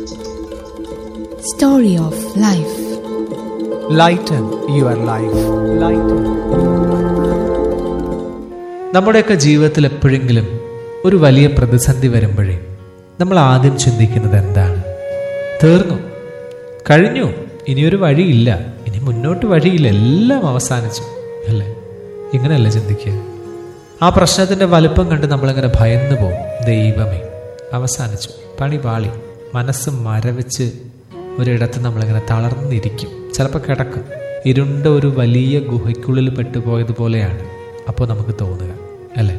Story of Life. Lighten your life lighten നമ്മുടെയൊക്കെ ജീവിതത്തിൽ എപ്പോഴെങ്കിലും ഒരു വലിയ പ്രതിസന്ധി വരുമ്പോഴേ നമ്മൾ ആദ്യം ചിന്തിക്കുന്നത് എന്താണ് തീർന്നു കഴിഞ്ഞു ഇനിയൊരു വഴിയില്ല ഇനി മുന്നോട്ട് വഴിയില്ല എല്ലാം അവസാനിച്ചു അല്ലേ ഇങ്ങനെയല്ല ചിന്തിക്കുക ആ പ്രശ്നത്തിന്റെ വലുപ്പം കണ്ട് നമ്മളിങ്ങനെ ഭയന്നു പോകും ദൈവമേ അവസാനിച്ചു പണി പാളി മനസ്സ് മരവിച്ച് ഒരിടത്ത് നമ്മളിങ്ങനെ തളർന്നിരിക്കും ചിലപ്പോൾ കിടക്കും ഇരുണ്ട ഒരു വലിയ ഗുഹയ്ക്കുള്ളിൽ പെട്ടുപോയതുപോലെയാണ് അപ്പോൾ നമുക്ക് തോന്നുക അല്ലേ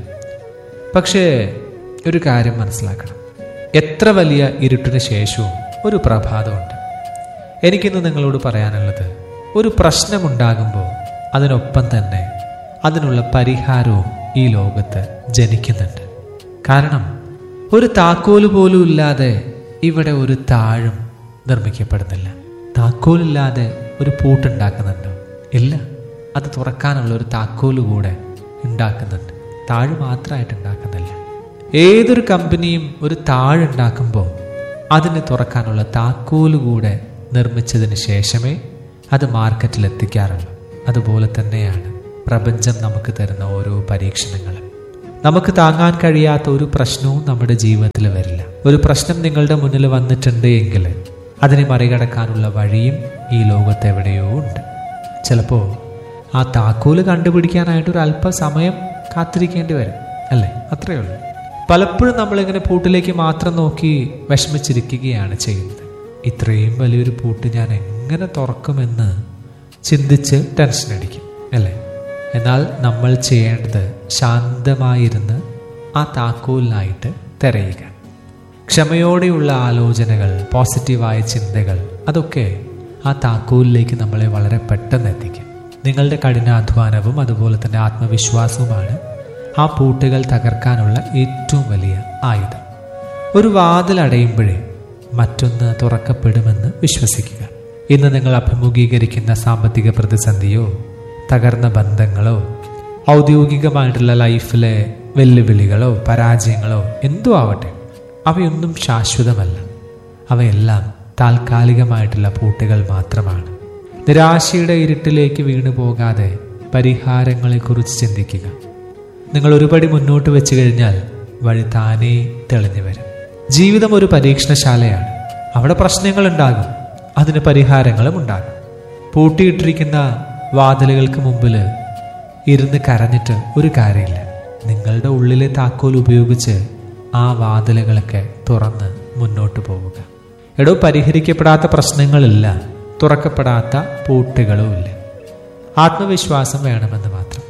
പക്ഷേ ഒരു കാര്യം മനസ്സിലാക്കണം എത്ര വലിയ ഇരുട്ടിന് ശേഷവും ഒരു പ്രഭാതമുണ്ട് എനിക്കിന്ന് നിങ്ങളോട് പറയാനുള്ളത് ഒരു പ്രശ്നമുണ്ടാകുമ്പോൾ അതിനൊപ്പം തന്നെ അതിനുള്ള പരിഹാരവും ഈ ലോകത്ത് ജനിക്കുന്നുണ്ട് കാരണം ഒരു താക്കോല് പോലും ഇല്ലാതെ ഇവിടെ ഒരു താഴും നിർമ്മിക്കപ്പെടുന്നില്ല താക്കോലില്ലാതെ ഒരു പൂട്ടുണ്ടാക്കുന്നുണ്ടോ ഇല്ല അത് തുറക്കാനുള്ള ഒരു താക്കോല് കൂടെ ഉണ്ടാക്കുന്നുണ്ട് താഴ് മാത്രമായിട്ട് ഉണ്ടാക്കുന്നില്ല ഏതൊരു കമ്പനിയും ഒരു താഴുണ്ടാക്കുമ്പോൾ അതിനെ തുറക്കാനുള്ള താക്കോല് കൂടെ നിർമ്മിച്ചതിന് ശേഷമേ അത് മാർക്കറ്റിൽ എത്തിക്കാറുള്ളൂ അതുപോലെ തന്നെയാണ് പ്രപഞ്ചം നമുക്ക് തരുന്ന ഓരോ പരീക്ഷണങ്ങളും നമുക്ക് താങ്ങാൻ കഴിയാത്ത ഒരു പ്രശ്നവും നമ്മുടെ ജീവിതത്തിൽ വരില്ല ഒരു പ്രശ്നം നിങ്ങളുടെ മുന്നിൽ വന്നിട്ടുണ്ട് എങ്കിൽ അതിനെ മറികടക്കാനുള്ള വഴിയും ഈ ലോകത്ത് എവിടെയോ ഉണ്ട് ചിലപ്പോൾ ആ താക്കോല് കണ്ടുപിടിക്കാനായിട്ട് ഒരു അല്പസമയം കാത്തിരിക്കേണ്ടി വരും അല്ലേ അത്രയേ ഉള്ളൂ പലപ്പോഴും നമ്മളിങ്ങനെ പൂട്ടിലേക്ക് മാത്രം നോക്കി വിഷമിച്ചിരിക്കുകയാണ് ചെയ്യുന്നത് ഇത്രയും വലിയൊരു പൂട്ട് ഞാൻ എങ്ങനെ തുറക്കുമെന്ന് ചിന്തിച്ച് ടെൻഷൻ അടിക്കും അല്ലേ എന്നാൽ നമ്മൾ ചെയ്യേണ്ടത് ശാന്തമായിരുന്ന് ആ താക്കോലിനായിട്ട് തിരയുക ക്ഷമയോടെയുള്ള ആലോചനകൾ പോസിറ്റീവായ ചിന്തകൾ അതൊക്കെ ആ താക്കോലിലേക്ക് നമ്മളെ വളരെ പെട്ടെന്ന് എത്തിക്കും നിങ്ങളുടെ കഠിനാധ്വാനവും അതുപോലെ തന്നെ ആത്മവിശ്വാസവുമാണ് ആ പൂട്ടുകൾ തകർക്കാനുള്ള ഏറ്റവും വലിയ ആയുധം ഒരു വാതിൽ അടയുമ്പോഴേ മറ്റൊന്ന് തുറക്കപ്പെടുമെന്ന് വിശ്വസിക്കുക ഇന്ന് നിങ്ങൾ അഭിമുഖീകരിക്കുന്ന സാമ്പത്തിക പ്രതിസന്ധിയോ തകർന്ന ബന്ധങ്ങളോ ഔദ്യോഗികമായിട്ടുള്ള ലൈഫിലെ വെല്ലുവിളികളോ പരാജയങ്ങളോ എന്തോ ആവട്ടെ അവയൊന്നും ശാശ്വതമല്ല അവയെല്ലാം താൽക്കാലികമായിട്ടുള്ള പൂട്ടുകൾ മാത്രമാണ് നിരാശയുടെ ഇരുട്ടിലേക്ക് വീണു പോകാതെ പരിഹാരങ്ങളെക്കുറിച്ച് ചിന്തിക്കുക നിങ്ങൾ ഒരുപടി മുന്നോട്ട് വെച്ച് കഴിഞ്ഞാൽ വഴി താനേ തെളിഞ്ഞു വരും ജീവിതം ഒരു പരീക്ഷണശാലയാണ് അവിടെ പ്രശ്നങ്ങൾ ഉണ്ടാകും അതിന് പരിഹാരങ്ങളും ഉണ്ടാകും പൂട്ടിയിട്ടിരിക്കുന്ന വാതിലുകൾക്ക് മുമ്പിൽ ഇരുന്ന് കരഞ്ഞിട്ട് ഒരു കാര്യമില്ല നിങ്ങളുടെ ഉള്ളിലെ താക്കോൽ ഉപയോഗിച്ച് ആ വാതിലുകളൊക്കെ തുറന്ന് മുന്നോട്ട് പോവുക എടോ പരിഹരിക്കപ്പെടാത്ത പ്രശ്നങ്ങളില്ല തുറക്കപ്പെടാത്ത പൂട്ടുകളും ഇല്ല ആത്മവിശ്വാസം വേണമെന്ന് മാത്രം